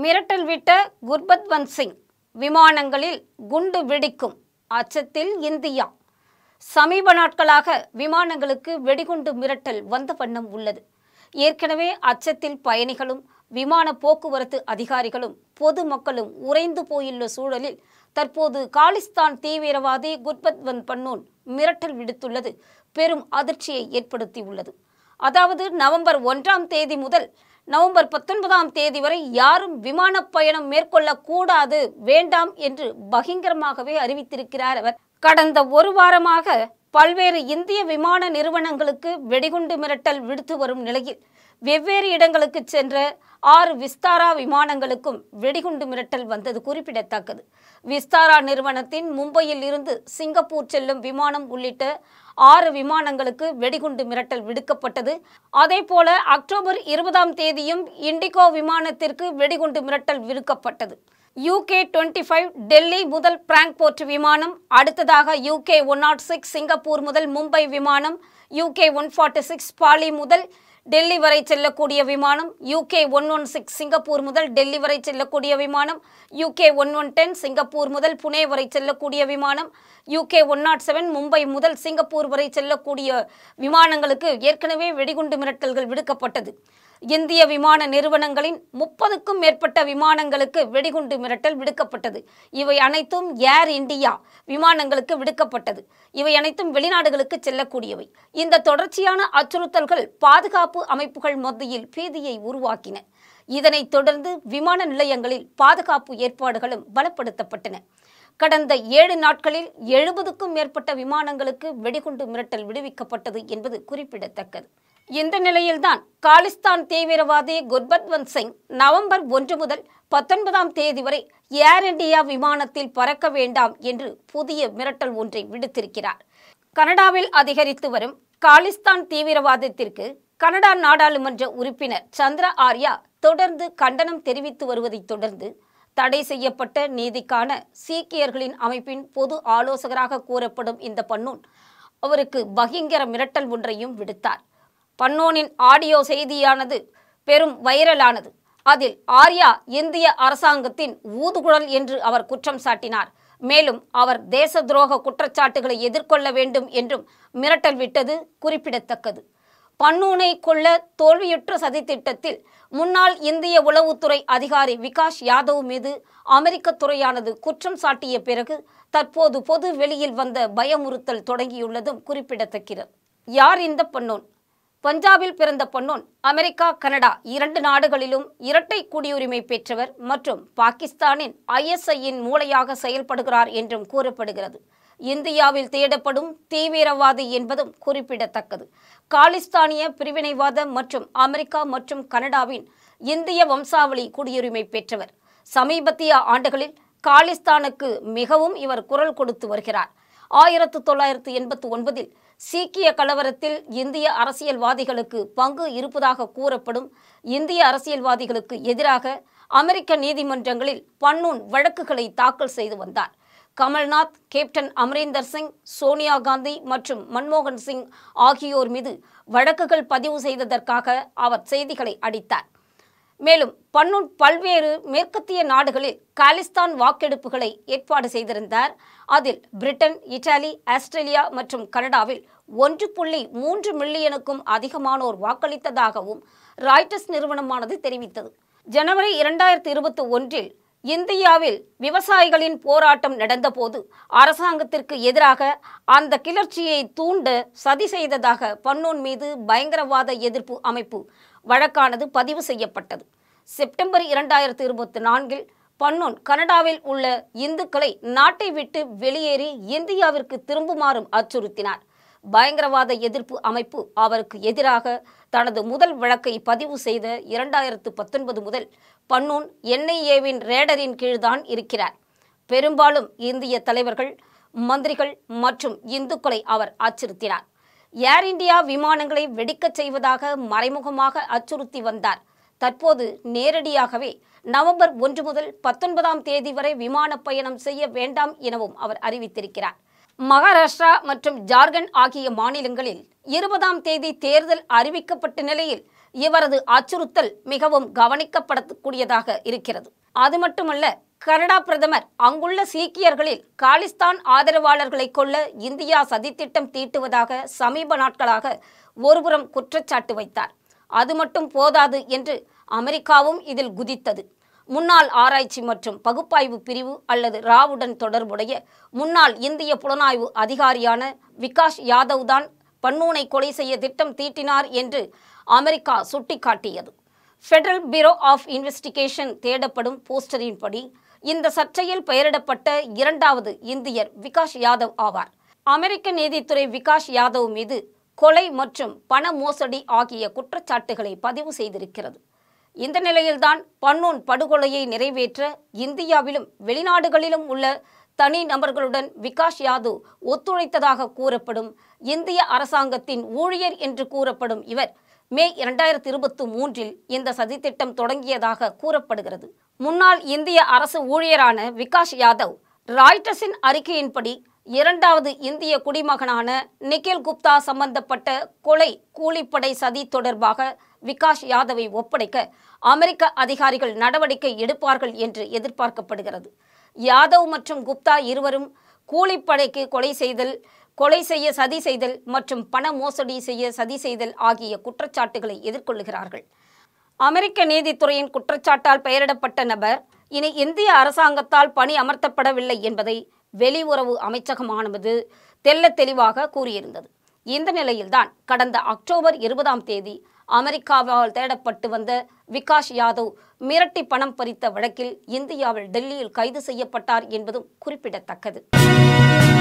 மிரட்டல் விட்ட குர்பத்வந்த் சிங் விமானங்களில் குண்டு வெடிக்கும் அச்சத்தில் இந்தியா சமீப நாட்களாக விமானங்களுக்கு வெடிகுண்டு மிரட்டல் வந்த வண்ணம் உள்ளது ஏற்கனவே அச்சத்தில் பயணிகளும் விமான போக்குவரத்து அதிகாரிகளும் பொதுமக்களும் உறைந்து போயுள்ள சூழலில் தற்போது காலிஸ்தான் தீவிரவாதி குர்பத்வந்த் பன்னூன் மிரட்டல் விடுத்துள்ளது பெரும் அதிர்ச்சியை ஏற்படுத்தியுள்ளது அதாவது நவம்பர் ஒன்றாம் தேதி முதல் நவம்பர் பத்தொன்பதாம் தேதி வரை யாரும் விமான பயணம் மேற்கொள்ளக்கூடாது வேண்டாம் என்று பகிங்கரமாகவே அறிவித்திருக்கிறார் அவர் கடந்த ஒரு வாரமாக பல்வேறு இந்திய விமான நிறுவனங்களுக்கு வெடிகுண்டு மிரட்டல் விடுத்து வரும் நிலையில் வெவ்வேறு இடங்களுக்கு சென்ற ஆறு விஸ்தாரா விமானங்களுக்கும் வெடிகுண்டு மிரட்டல் வந்தது குறிப்பிடத்தக்கது விஸ்தாரா நிறுவனத்தின் மும்பையில் இருந்து சிங்கப்பூர் செல்லும் விமானம் உள்ளிட்ட ஆறு விமானங்களுக்கு வெடிகுண்டு மிரட்டல் விடுக்கப்பட்டது அதேபோல அக்டோபர் இருபதாம் தேதியும் இண்டிகோ விமானத்திற்கு வெடிகுண்டு மிரட்டல் விடுக்கப்பட்டது யூகே டுவெண்ட்டி ஃபைவ் டெல்லி முதல் பிராங்க்போர்ட் விமானம் அடுத்ததாக UK one naught six Singapore முதல் மும்பை விமானம் UK one forty six Bali முதல் டெல்லி வரை செல்லக்கூடிய விமானம் UK one one six Singapore முதல் டெல்லி வரை செல்லக்கூடிய விமானம் UK one one ten Singapore முதல் புனே வரை செல்லக்கூடிய விமானம் UK one naught seven Mumbai முதல் சிங்கப்பூர் வரை செல்லக்கூடிய விமானங்களுக்கு ஏற்கனவே வெடிகுண்டு மிரட்டல்கள் விடுக்கப்பட்டது இந்திய விமான நிறுவனங்களின் முப்பதுக்கும் மேற்பட்ட விமானங்களுக்கு வெடிகுண்டு மிரட்டல் விடுக்கப்பட்டது இவை அனைத்தும் ஏர் இந்தியா விமானங்களுக்கு விடுக்கப்பட்டது இவை அனைத்தும் வெளிநாடுகளுக்கு செல்லக்கூடியவை இந்த தொடர்ச்சியான அச்சுறுத்தல்கள் பாதுகாப்பு அமைப்புகள் மத்தியில் பீதியை உருவாக்கின இதனைத் தொடர்ந்து விமான நிலையங்களில் பாதுகாப்பு ஏற்பாடுகளும் பலப்படுத்தப்பட்டன கடந்த ஏழு நாட்களில் எழுபதுக்கும் மேற்பட்ட விமானங்களுக்கு வெடிகுண்டு மிரட்டல் விடுவிக்கப்பட்டது என்பது குறிப்பிடத்தக்கது இந்த நிலையில்தான் காலிஸ்தான் தீவிரவாதி குர்பத்வந்த் சிங் நவம்பர் ஒன்று முதல் பத்தொன்பதாம் தேதி வரை ஏர் இந்தியா விமானத்தில் பறக்க வேண்டாம் என்று புதிய மிரட்டல் ஒன்றை விடுத்திருக்கிறார் கனடாவில் அதிகரித்து வரும் காலிஸ்தான் தீவிரவாதத்திற்கு கனடா நாடாளுமன்ற உறுப்பினர் சந்திர ஆர்யா தொடர்ந்து கண்டனம் தெரிவித்து வருவதைத் தொடர்ந்து தடை செய்யப்பட்ட நீதிக்கான சீக்கியர்களின் அமைப்பின் பொது ஆலோசகராக கூறப்படும் இந்த பன்னூன் அவருக்கு பகிங்கர மிரட்டல் ஒன்றையும் விடுத்தார் பன்னோனின் ஆடியோ செய்தியானது பெரும் வைரலானது அதில் ஆர்யா இந்திய அரசாங்கத்தின் ஊதுகுழல் என்று அவர் குற்றம் சாட்டினார் மேலும் அவர் தேச துரோக குற்றச்சாட்டுகளை எதிர்கொள்ள வேண்டும் என்றும் மிரட்டல் விட்டது குறிப்பிடத்தக்கது பன்னூனை கொள்ள தோல்வியுற்ற சதித்திட்டத்தில் முன்னாள் இந்திய உளவுத்துறை அதிகாரி விகாஷ் யாதவ் மீது அமெரிக்க துறையானது குற்றம் சாட்டிய பிறகு தற்போது பொது வெளியில் வந்த பயமுறுத்தல் தொடங்கியுள்ளதும் குறிப்பிடத்தக்கிறது யார் இந்த பன்னோன் பஞ்சாபில் பிறந்த பொன்னோன் அமெரிக்கா கனடா இரண்டு நாடுகளிலும் இரட்டை குடியுரிமை பெற்றவர் மற்றும் பாகிஸ்தானின் ஐஎஸ்ஐயின் மூளையாக செயல்படுகிறார் என்றும் கூறப்படுகிறது இந்தியாவில் தேடப்படும் தீவிரவாதி என்பதும் குறிப்பிடத்தக்கது காலிஸ்தானிய பிரிவினைவாத மற்றும் அமெரிக்கா மற்றும் கனடாவின் இந்திய வம்சாவளி குடியுரிமை பெற்றவர் சமீபத்திய ஆண்டுகளில் காலிஸ்தானுக்கு மிகவும் இவர் குரல் கொடுத்து வருகிறார் ஆயிரத்து தொள்ளாயிரத்து எண்பத்தி ஒன்பதில் சீக்கிய கலவரத்தில் இந்திய அரசியல்வாதிகளுக்கு பங்கு இருப்பதாக கூறப்படும் இந்திய அரசியல்வாதிகளுக்கு எதிராக அமெரிக்க நீதிமன்றங்களில் பன்னூன் வழக்குகளை தாக்கல் செய்து வந்தார் கமல்நாத் கேப்டன் அமரீந்தர் சிங் சோனியா காந்தி மற்றும் மன்மோகன் சிங் ஆகியோர் மீது வழக்குகள் பதிவு செய்ததற்காக அவர் செய்திகளை அடித்தார் மேலும் பன்னூன் பல்வேறு மேற்கத்திய நாடுகளில் காலிஸ்தான் வாக்கெடுப்புகளை ஏற்பாடு செய்திருந்தார் அதில் பிரிட்டன் இத்தாலி ஆஸ்திரேலியா மற்றும் கனடாவில் ஒன்று புள்ளி மூன்று மில்லியனுக்கும் அதிகமானோர் வாக்களித்ததாகவும் ராய்டர்ஸ் நிறுவனமானது தெரிவித்தது ஜனவரி இரண்டாயிரத்தி இருபத்தி ஒன்றில் இந்தியாவில் விவசாயிகளின் போராட்டம் நடந்தபோது அரசாங்கத்திற்கு எதிராக அந்த கிளர்ச்சியை தூண்ட சதி செய்ததாக பன்னூன் மீது பயங்கரவாத எதிர்ப்பு அமைப்பு வழக்கானது பதிவு செய்யப்பட்டது செப்டம்பர் இரண்டாயிரத்தி இருபத்தி நான்கில் பன்னூன் கனடாவில் உள்ள இந்துக்களை நாட்டை விட்டு வெளியேறி இந்தியாவிற்கு திரும்புமாறும் அச்சுறுத்தினார் பயங்கரவாத எதிர்ப்பு அமைப்பு அவருக்கு எதிராக தனது முதல் வழக்கை பதிவு செய்த இரண்டாயிரத்து பத்தொன்பது முதல் பன்னூன் என்ஐஏவின் ரேடரின் கீழ்தான் இருக்கிறார் பெரும்பாலும் இந்திய தலைவர்கள் மந்திரிகள் மற்றும் இந்துக்களை அவர் அச்சுறுத்தினார் ஏர் இந்தியா விமானங்களை வெடிக்கச் செய்வதாக மறைமுகமாக அச்சுறுத்தி வந்தார் தற்போது நேரடியாகவே நவம்பர் ஒன்று முதல் பத்தொன்பதாம் தேதி வரை விமான பயணம் செய்ய வேண்டாம் எனவும் அவர் அறிவித்திருக்கிறார் மகாராஷ்டிரா மற்றும் ஜார்க்கண்ட் ஆகிய மாநிலங்களில் இருபதாம் தேதி தேர்தல் அறிவிக்கப்பட்ட நிலையில் இவரது அச்சுறுத்தல் மிகவும் கவனிக்கப்படக்கூடியதாக இருக்கிறது அது மட்டுமல்ல கனடா பிரதமர் அங்குள்ள சீக்கியர்களில் காலிஸ்தான் ஆதரவாளர்களை கொல்ல இந்தியா சதித்திட்டம் தீட்டுவதாக சமீப நாட்களாக ஒருபுறம் குற்றச்சாட்டு வைத்தார் அது மட்டும் போதாது என்று அமெரிக்காவும் இதில் குதித்தது முன்னாள் ஆராய்ச்சி மற்றும் பகுப்பாய்வு பிரிவு அல்லது ராவுடன் தொடர்புடைய முன்னாள் இந்திய புலனாய்வு அதிகாரியான விகாஷ் யாதவ் தான் பன்னூனை கொலை செய்ய திட்டம் தீட்டினார் என்று அமெரிக்கா சுட்டிக்காட்டியது ஃபெடரல் பியூரோ ஆஃப் இன்வெஸ்டிகேஷன் தேடப்படும் போஸ்டரின்படி இந்த சர்ச்சையில் பெயரிடப்பட்ட இரண்டாவது இந்தியர் விகாஷ் யாதவ் ஆவார் அமெரிக்க நீதித்துறை விகாஷ் யாதவ் மீது கொலை மற்றும் பண மோசடி ஆகிய குற்றச்சாட்டுகளை பதிவு செய்திருக்கிறது இந்த நிலையில்தான் பன்னூன் படுகொலையை நிறைவேற்ற இந்தியாவிலும் வெளிநாடுகளிலும் உள்ள தனி நபர்களுடன் விகாஷ் யாதவ் ஒத்துழைத்ததாக கூறப்படும் இந்திய அரசாங்கத்தின் ஊழியர் என்று கூறப்படும் இவர் மே இரண்டாயிரத்தி இருபத்தி மூன்றில் இந்த சதித்திட்டம் தொடங்கியதாக கூறப்படுகிறது முன்னாள் இந்திய அரசு ஊழியரான விகாஷ் யாதவ் ராய்டர்ஸின் அறிக்கையின்படி இரண்டாவது இந்திய குடிமகனான நிகில் குப்தா சம்பந்தப்பட்ட கொலை கூலிப்படை சதி தொடர்பாக விகாஷ் யாதவை ஒப்படைக்க அமெரிக்க அதிகாரிகள் நடவடிக்கை எடுப்பார்கள் என்று எதிர்பார்க்கப்படுகிறது யாதவ் மற்றும் குப்தா இருவரும் கூலிப்படைக்கு கொலை செய்தல் கொலை செய்ய சதி செய்தல் மற்றும் பண மோசடி செய்ய சதி செய்தல் ஆகிய குற்றச்சாட்டுகளை எதிர்கொள்கிறார்கள் அமெரிக்க நீதித்துறையின் குற்றச்சாட்டால் பெயரிடப்பட்ட நபர் இனி இந்திய அரசாங்கத்தால் பணி அமர்த்தப்படவில்லை என்பதை வெளியுறவு அமைச்சகமானது தெல்ல தெளிவாக கூறியிருந்தது இந்த நிலையில்தான் கடந்த அக்டோபர் இருபதாம் தேதி அமெரிக்காவால் தேடப்பட்டு வந்த விகாஷ் யாதவ் மிரட்டி பணம் பறித்த வழக்கில் இந்தியாவில் டெல்லியில் கைது செய்யப்பட்டார் என்பதும் குறிப்பிடத்தக்கது